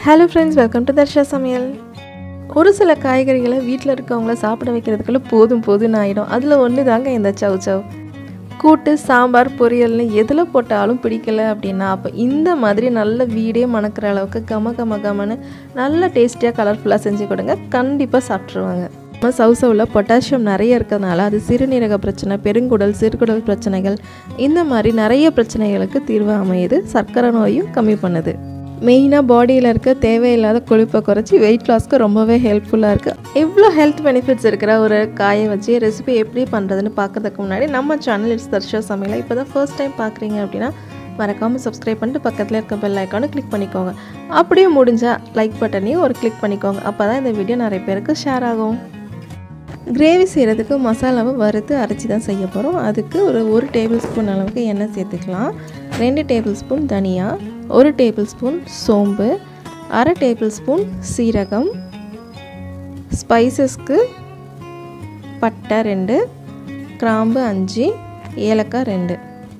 hello friends welcome to Darsha Samayal ஒரு சில காய்கறிகளை வீட்டில் இருக்கவங்கள சாப்பிட வைக்கிறதுக்குள்ள போதும் போதும்னு ஆகிடும் அதில் ஒன்று தாங்க இந்த சவ் சவ் கூட்டு சாம்பார் பொரியல்னு எதில் போட்டாலும் பிடிக்கல அப்படின்னா அப்போ இந்த மாதிரி நல்ல வீடே மணக்கிற அளவுக்கு கம கம கமன்னு நல்ல டேஸ்டியாக கலர்ஃபுல்லாக செஞ்சு கொடுங்க கண்டிப்பாக சாப்பிட்ருவாங்க நம்ம சவுசவில் பொட்டாசியம் நிறைய இருக்கிறதுனால அது சிறுநீரக பிரச்சனை பெருங்குடல் சிறுகுடல் பிரச்சனைகள் இந்த மாதிரி நிறைய பிரச்சனைகளுக்கு தீர்வு அமையுது சர்க்கரை நோயும் கம்மி பண்ணுது மெயினாக பாடியில் இருக்க தேவையில்லாத கொழுப்பை குறைச்சி வெயிட் லாஸ்க்கு ரொம்பவே ஹெல்ப்ஃபுல்லாக இருக்குது எவ்வளோ ஹெல்த் பெனிஃபிட்ஸ் இருக்கிற ஒரு காயை வச்சு ரெசிபி எப்படி பண்ணுறதுன்னு பார்க்கறதுக்கு முன்னாடி நம்ம சேனல் இட்ஸ் தர்ஷா சமையலை இப்போ தான் ஃபர்ஸ்ட் டைம் பார்க்குறீங்க அப்படின்னா மறக்காமல் சப்ஸ்கிரைப் பண்ணிட்டு பக்கத்தில் இருக்க பெல் ஐக்கானை கிளிக் பண்ணிக்கோங்க அப்படியே முடிஞ்சால் லைக் பட்டனையும் ஒரு கிளிக் பண்ணிக்கோங்க அப்போ தான் இந்த வீடியோ நிறைய பேருக்கு ஷேர் ஆகும் கிரேவி செய்கிறதுக்கு மசாலாவை வறுத்து அரைச்சி தான் செய்ய போகிறோம் அதுக்கு ஒரு ஒரு டேபிள் ஸ்பூன் அளவுக்கு எண்ணெய் சேர்த்துக்கலாம் ரெண்டு டேபிள் ஸ்பூன் தனியா ஒரு டேபிள் ஸ்பூன் சோம்பு அரை டேபிள் ஸ்பூன் சீரகம் ஸ்பைசஸ்க்கு பட்டை ரெண்டு கிராம்பு அஞ்சு ஏலக்காய் ரெண்டு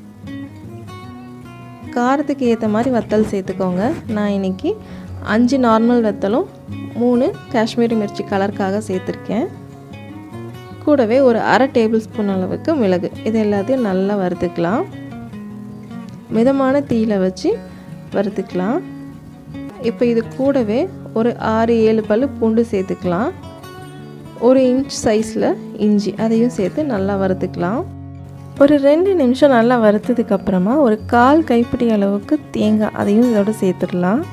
காரத்துக்கு ஏற்ற மாதிரி வத்தல் சேர்த்துக்கோங்க நான் இன்றைக்கி அஞ்சு நார்மல் வத்தலும் மூணு காஷ்மீரி மிர்ச்சி கலருக்காக சேர்த்துருக்கேன் கூடவே ஒரு அரை டேபிள் ஸ்பூன் அளவுக்கு மிளகு இது எல்லாத்தையும் நல்லா வறுத்துக்கலாம் மிதமான தீயில வச்சு வறுத்துக்கலாம் இப்போ இது கூடவே ஒரு ஆறு ஏழு பல் பூண்டு சேர்த்துக்கலாம் ஒரு இன்ச் சைஸில் இஞ்சி அதையும் சேர்த்து நல்லா வறுத்துக்கலாம் ஒரு ரெண்டு நிமிஷம் நல்லா வறுத்ததுக்கப்புறமா ஒரு கால் கைப்பிடி அளவுக்கு தேங்காய் அதையும் இதோட சேர்த்துடலாம்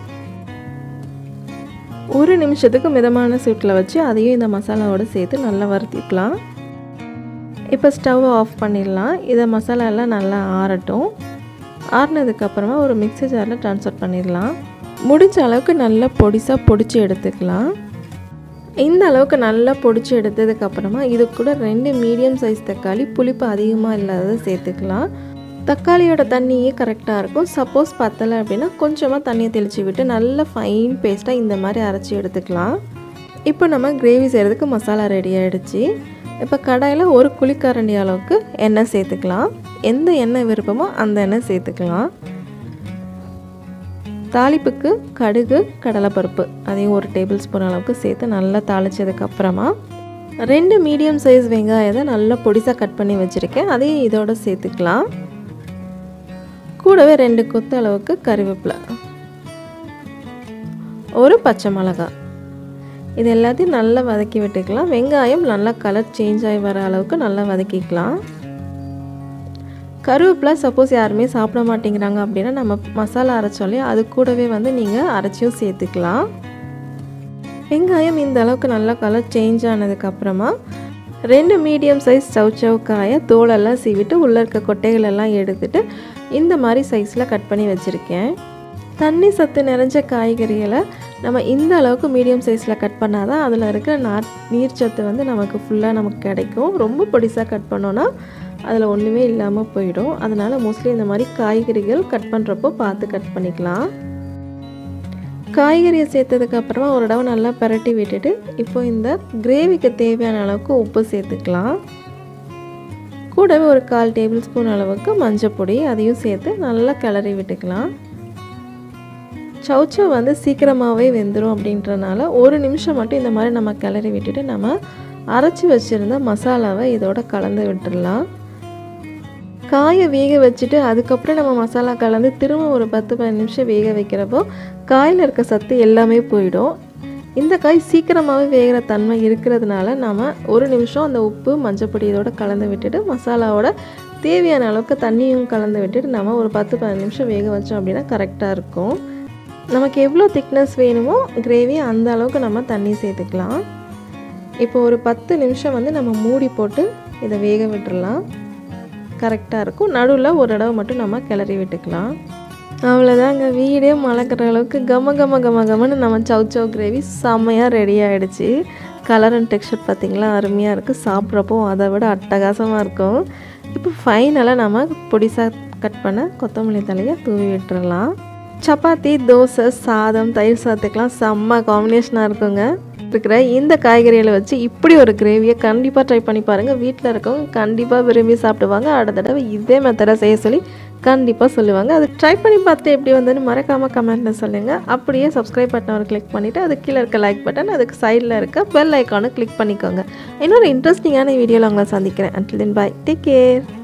ஒரு நிமிஷத்துக்கு மிதமான சூட்டில் வச்சு அதையும் இந்த மசாலாவோடு சேர்த்து நல்லா வறுத்திக்கலாம் இப்போ ஸ்டவ்வை ஆஃப் பண்ணிடலாம் இதை மசாலா எல்லாம் நல்லா ஆறட்டும் ஆறினதுக்கப்புறமா ஒரு மிக்ஸி ஜாரில் ட்ரான்ஸ்ஃபர் பண்ணிடலாம் முடிஞ்ச அளவுக்கு நல்லா பொடிசாக பொடிச்சு எடுத்துக்கலாம் இந்த அளவுக்கு நல்லா பொடிச்சு எடுத்ததுக்கப்புறமா இது கூட ரெண்டு மீடியம் சைஸ் தக்காளி புளிப்பு அதிகமாக இல்லாததை சேர்த்துக்கலாம் தக்காளியோட தண்ணியே கரெக்டாக இருக்கும் சப்போஸ் பத்தலை அப்படின்னா கொஞ்சமாக தண்ணியை தெளித்து விட்டு நல்ல ஃபைன் பேஸ்ட்டாக இந்த மாதிரி அரைச்சி எடுத்துக்கலாம் இப்போ நம்ம கிரேவி செய்கிறதுக்கு மசாலா ரெடி ஆகிடுச்சு இப்போ கடாயில் ஒரு குழிக்கரண்டி அளவுக்கு எண்ணெய் சேர்த்துக்கலாம் எந்த எண்ணெய் விருப்பமோ அந்த எண்ணெய் சேர்த்துக்கலாம் தாளிப்புக்கு கடுகு கடலைப்பருப்பு அதையும் ஒரு டேபிள் ஸ்பூன் அளவுக்கு சேர்த்து நல்லா தாளித்ததுக்கப்புறமா ரெண்டு மீடியம் சைஸ் வெங்காயத்தை நல்லா பொடிசாக கட் பண்ணி வச்சுருக்கேன் அதையும் இதோட சேர்த்துக்கலாம் கூடவே ரெண்டு கொத்து அளவுக்கு கறிவேப்பிலை ஒரு பச்சை மிளகாய் இது எல்லாத்தையும் நல்லா வதக்கி விட்டுக்கலாம் வெங்காயம் நல்லா கலர் சேஞ்ச் ஆகி வர அளவுக்கு நல்லா வதக்கிக்கலாம் கருவேப்பிலை சப்போஸ் யாருமே சாப்பிட மாட்டேங்கிறாங்க அப்படின்னா நம்ம மசாலா அரைச்சோலே அது கூடவே வந்து நீங்கள் அரைச்சியும் சேர்த்துக்கலாம் வெங்காயம் இந்த அளவுக்கு நல்லா கலர் சேஞ்ச் ஆனதுக்கப்புறமா ரெண்டு மீடியம் சைஸ் சவ் சவ் காயை தோலெல்லாம் சீவிட்டு உள்ளே இருக்க கொட்டைகளெல்லாம் எடுத்துட்டு இந்த மாதிரி சைஸில் கட் பண்ணி வச்சுருக்கேன் தண்ணி சத்து நிறைஞ்ச காய்கறிகளை நம்ம இந்த அளவுக்கு மீடியம் சைஸில் கட் பண்ணால் தான் அதில் இருக்கிற நார் நீர்ச்சத்து வந்து நமக்கு ஃபுல்லாக நமக்கு கிடைக்கும் ரொம்ப பொடிசாக கட் பண்ணோன்னா அதில் ஒன்றுமே இல்லாமல் போயிடும் அதனால் மோஸ்ட்லி இந்த மாதிரி காய்கறிகள் கட் பண்ணுறப்போ பார்த்து கட் பண்ணிக்கலாம் காய்கறியை சேர்த்ததுக்கப்புறமா ஒரு தடவை நல்லா பரட்டி விட்டுட்டு இப்போ இந்த கிரேவிக்கு தேவையான அளவுக்கு உப்பு சேர்த்துக்கலாம் கூடவே ஒரு கால் டேபிள் ஸ்பூன் அளவுக்கு மஞ்சள் பொடி அதையும் சேர்த்து நல்லா கிளறி விட்டுக்கலாம் சவுச்சவ் வந்து சீக்கிரமாகவே வெந்துடும் அப்படின்றனால ஒரு நிமிஷம் மட்டும் இந்த மாதிரி நம்ம கிளறி விட்டுட்டு நம்ம அரைச்சி வச்சுருந்த மசாலாவை இதோட கலந்து விட்டுடலாம் காயை வேக வச்சுட்டு அதுக்கப்புறம் நம்ம மசாலா கலந்து திரும்ப ஒரு பத்து பதினஞ்சு நிமிஷம் வேக வைக்கிறப்போ காயில் இருக்க சத்து எல்லாமே போயிடும் இந்த காய் சீக்கிரமாகவே வேகிற தன்மை இருக்கிறதுனால நம்ம ஒரு நிமிஷம் அந்த உப்பு மஞ்சப்பொடி இதோட கலந்து விட்டுட்டு மசாலாவோட தேவையான அளவுக்கு தண்ணியும் கலந்து விட்டுட்டு நம்ம ஒரு பத்து பதினஞ்சு நிமிஷம் வேக வச்சோம் அப்படின்னா கரெக்டாக இருக்கும் நமக்கு எவ்வளோ திக்னஸ் வேணுமோ கிரேவி அந்த அளவுக்கு நம்ம தண்ணி சேர்த்துக்கலாம் இப்போ ஒரு பத்து நிமிஷம் வந்து நம்ம மூடி போட்டு இதை வேக விட்டுறலாம் கரெக்டாக இருக்கும் நடுவில் ஒரு தடவை மட்டும் நம்ம கிளறி விட்டுக்கலாம் அவ்வளோதாங்க வீடே மழக்கிற அளவுக்கு கம கம கம கமன்னு நம்ம சவ் சவ் கிரேவி செம்மையாக ரெடி ஆகிடுச்சு கலர் அண்ட் டெக்ஸ்சர் பார்த்திங்களா அருமையாக இருக்குது சாப்பிட்றப்போ அதை விட அட்டகாசமாக இருக்கும் இப்போ ஃபைனலாக நம்ம பொடிசாக கட் பண்ண கொத்தமல்லி தலையை தூவி விட்டுறலாம் சப்பாத்தி தோசை சாதம் தயிர் சாதத்துக்கெலாம் செம்ம காம்பினேஷனாக இருக்குங்க இருக்கிற இந்த காய்கறிகளை வச்சு இப்படி ஒரு கிரேவியை கண்டிப்பாக ட்ரை பண்ணி பாருங்கள் வீட்டில் இருக்கவங்க கண்டிப்பாக விரும்பி சாப்பிடுவாங்க அடுத்த தடவை இதே மெத்தடை செய்ய சொல்லி கண்டிப்பாக சொல்லுவாங்க அது ட்ரை பண்ணி பார்த்துட்டு எப்படி வந்ததுன்னு மறக்காமல் கமெண்ட்டில் சொல்லுங்கள் அப்படியே சப்ஸ்கிரைப் பட்டன் ஒரு கிளிக் பண்ணிவிட்டு அது கீழே இருக்க லைக் பட்டன் அதுக்கு சைடில் இருக்க பெல் ஐக்கானை கிளிக் பண்ணிக்கோங்க இன்னொரு இன்ட்ரெஸ்டிங்கான வீடியோவில் உங்களை சந்திக்கிறேன் until then bye take care